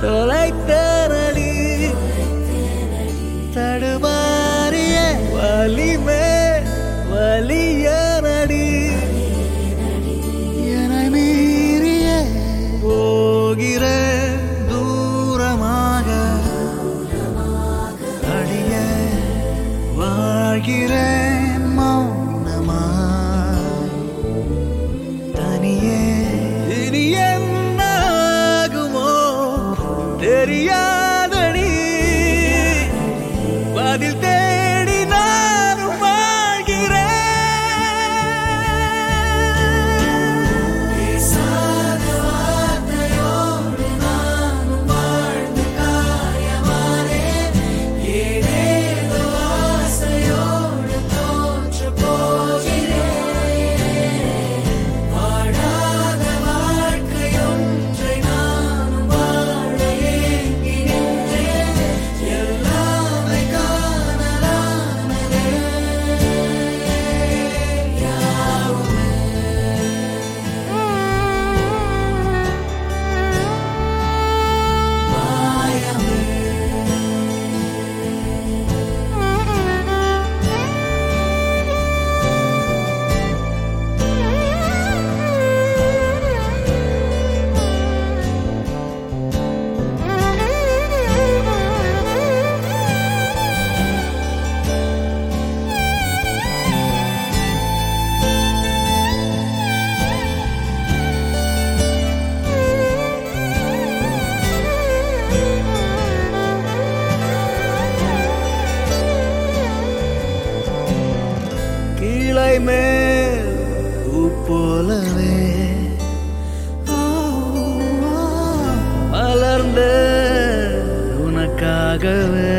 தொலைத்தனடி தடுமாறிய வலிமே வலியனடி என மீறிய போகிற தூரமாக அடிய வாழ்கிறேன் மௌனமா தனியே இனி என்னாகுமோ தெரியாதடி பதில் தேடி நானும் வாழ்கிறேன் கீழை மேல் பூ போலவே மலர்ந்த உனக்காகவே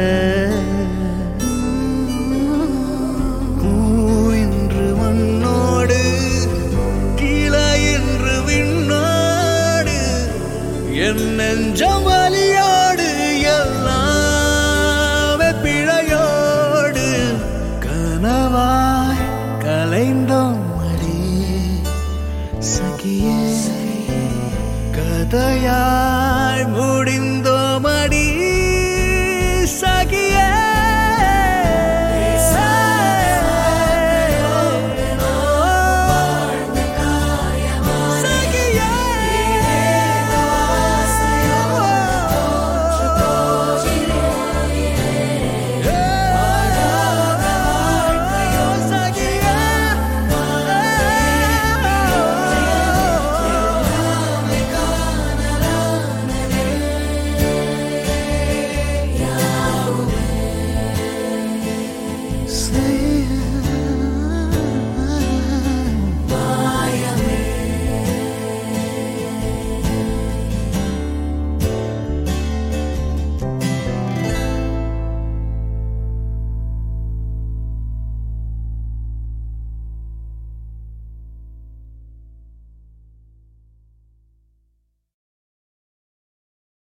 பூ இன்று மண்ணோடு கீழே இன்று விண்ணோடு என் நெஞ்சம் வலியோடு எல்லாமே பிழையோடு கனவாய் கலைந்தோம் அடி சகியே கதையா